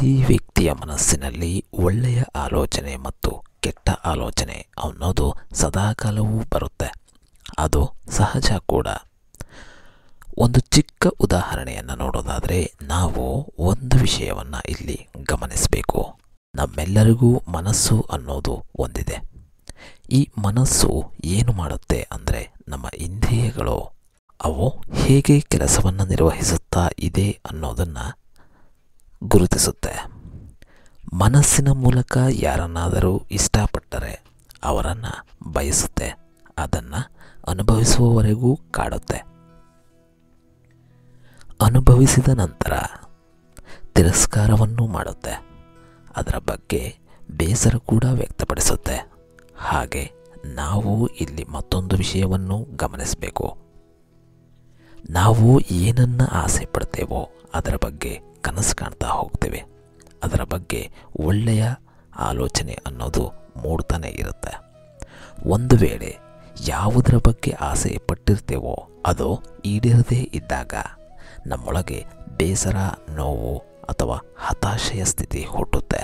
ಪ್ರತಿ ವ್ಯಕ್ತಿಯ ಮನಸ್ಸಿನಲ್ಲಿ ಒಳ್ಳೆಯ ಆಲೋಚನೆ ಮತ್ತು ಕೆಟ್ಟ ಆಲೋಚನೆ ಅನ್ನೋದು ಸದಾಕಾಲವೂ ಬರುತ್ತೆ ಅದು ಸಹಜ ಕೂಡ ಒಂದು ಚಿಕ್ಕ ಉದಾಹರಣೆಯನ್ನು ನೋಡೋದಾದರೆ ನಾವು ಒಂದು ವಿಷಯವನ್ನು ಇಲ್ಲಿ ಗಮನಿಸಬೇಕು ನಮ್ಮೆಲ್ಲರಿಗೂ ಮನಸ್ಸು ಅನ್ನೋದು ಒಂದಿದೆ ಈ ಮನಸ್ಸು ಏನು ಮಾಡುತ್ತೆ ಅಂದರೆ ನಮ್ಮ ಇಂದ್ರಿಯಗಳು ಅವು ಹೇಗೆ ಕೆಲಸವನ್ನು ನಿರ್ವಹಿಸುತ್ತಾ ಇದೆ ಅನ್ನೋದನ್ನು ಗುರುತಿಸುತ್ತೆ ಮನಸ್ಸಿನ ಮೂಲಕ ಯಾರನ್ನಾದರೂ ಇಷ್ಟಪಟ್ಟರೆ ಅವರನ್ನು ಬಯಸುತ್ತೆ ಅದನ್ನು ಅನುಭವಿಸುವವರೆಗೂ ಕಾಡುತ್ತೆ ಅನುಭವಿಸಿದ ನಂತರ ತಿರಸ್ಕಾರವನ್ನು ಮಾಡುತ್ತೆ ಅದರ ಬಗ್ಗೆ ಬೇಸರ ಕೂಡ ವ್ಯಕ್ತಪಡಿಸುತ್ತೆ ಹಾಗೆ ನಾವು ಇಲ್ಲಿ ಮತ್ತೊಂದು ವಿಷಯವನ್ನು ಗಮನಿಸಬೇಕು ನಾವು ಏನನ್ನ ಆಸೆ ಪಡ್ತೇವೋ ಅದರ ಬಗ್ಗೆ ಕನಸು ಕಾಣ್ತಾ ಹೋಗ್ತೇವೆ ಅದರ ಬಗ್ಗೆ ಒಳ್ಳೆಯ ಆಲೋಚನೆ ಅನ್ನೋದು ಮೂಡ್ತಾನೆ ಇರುತ್ತೆ ಒಂದು ವೇಳೆ ಯಾವುದರ ಬಗ್ಗೆ ಆಸೆ ಪಟ್ಟಿರ್ತೇವೋ ಅದು ಈಡೇರದೇ ಇದ್ದಾಗ ನಮ್ಮೊಳಗೆ ಬೇಸರ ನೋವು ಅಥವಾ ಹತಾಶೆಯ ಸ್ಥಿತಿ ಹುಟ್ಟುತ್ತೆ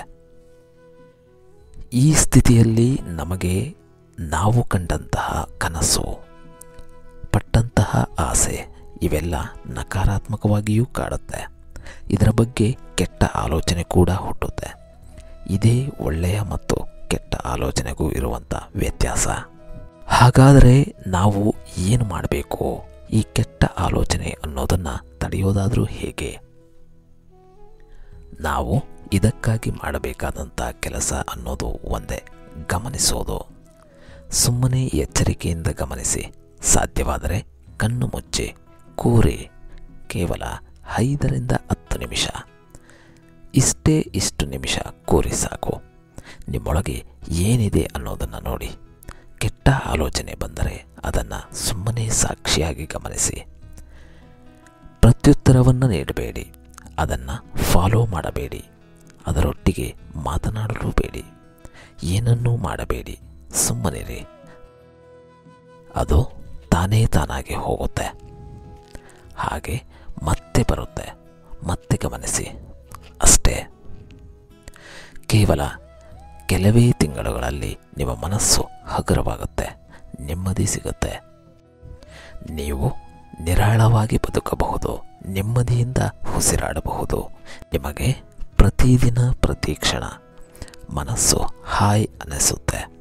ಈ ಸ್ಥಿತಿಯಲ್ಲಿ ನಮಗೆ ನಾವು ಕಂಡಂತಹ ಕನಸು ಪಟ್ಟಂತಹ ಆಸೆ ಇವೆಲ್ಲ ನಕಾರಾತ್ಮಕವಾಗಿಯೂ ಕಾಡುತ್ತೆ ಇದರ ಬಗ್ಗೆ ಕೆಟ್ಟ ಆಲೋಚನೆ ಕೂಡ ಹುಟ್ಟುತ್ತೆ ಇದೇ ಒಳ್ಳೆಯ ಮತ್ತು ಕೆಟ್ಟ ಆಲೋಚನೆಗೂ ಇರುವಂಥ ವ್ಯತ್ಯಾಸ ಹಾಗಾದರೆ ನಾವು ಏನು ಮಾಡಬೇಕು ಈ ಕೆಟ್ಟ ಆಲೋಚನೆ ಅನ್ನೋದನ್ನು ತಡೆಯೋದಾದರೂ ಹೇಗೆ ನಾವು ಇದಕ್ಕಾಗಿ ಮಾಡಬೇಕಾದಂಥ ಕೆಲಸ ಅನ್ನೋದು ಒಂದೇ ಗಮನಿಸೋದು ಸುಮ್ಮನೆ ಎಚ್ಚರಿಕೆಯಿಂದ ಗಮನಿಸಿ ಸಾಧ್ಯವಾದರೆ ಕಣ್ಣು ಮುಚ್ಚಿ ಕೂರಿ ಕೇವಲ ಐದರಿಂದ ಹತ್ತು ನಿಮಿಷ ಇಷ್ಟೇ ಇಷ್ಟು ನಿಮಿಷ ಕೂರಿ ಸಾಕು ನಿಮ್ಮೊಳಗೆ ಏನಿದೆ ಅನ್ನೋದನ್ನು ನೋಡಿ ಕೆಟ್ಟ ಆಲೋಚನೆ ಬಂದರೆ ಅದನ್ನು ಸುಮ್ಮನೆ ಸಾಕ್ಷಿಯಾಗಿ ಗಮನಿಸಿ ಪ್ರತ್ಯುತ್ತರವನ್ನು ನೀಡಬೇಡಿ ಅದನ್ನು ಫಾಲೋ ಮಾಡಬೇಡಿ ಅದರೊಟ್ಟಿಗೆ ಮಾತನಾಡಲು ಬೇಡಿ ಏನನ್ನೂ ಮಾಡಬೇಡಿ ಸುಮ್ಮನಿರಿ ಅದು ತಾನೇ ತಾನಾಗಿ ಹೋಗುತ್ತೆ ಹಾಗೆ ಮತ್ತೆ ಬರುತ್ತೆ ಮತ್ತೆ ಗಮನಿಸಿ ಅಷ್ಟೇ ಕೇವಲ ಕೆಲವೇ ತಿಂಗಳುಗಳಲ್ಲಿ ನಿಮ್ಮ ಮನಸ್ಸು ಹಗುರವಾಗುತ್ತೆ ನೆಮ್ಮದಿ ಸಿಗುತ್ತೆ ನೀವು ನಿರಾಳವಾಗಿ ಬದುಕಬಹುದು ನೆಮ್ಮದಿಯಿಂದ ಉಸಿರಾಡಬಹುದು ನಿಮಗೆ ಪ್ರತಿದಿನ ಪ್ರತಿ ಕ್ಷಣ ಮನಸ್ಸು ಹಾಯ್ ಅನ್ನಿಸುತ್ತೆ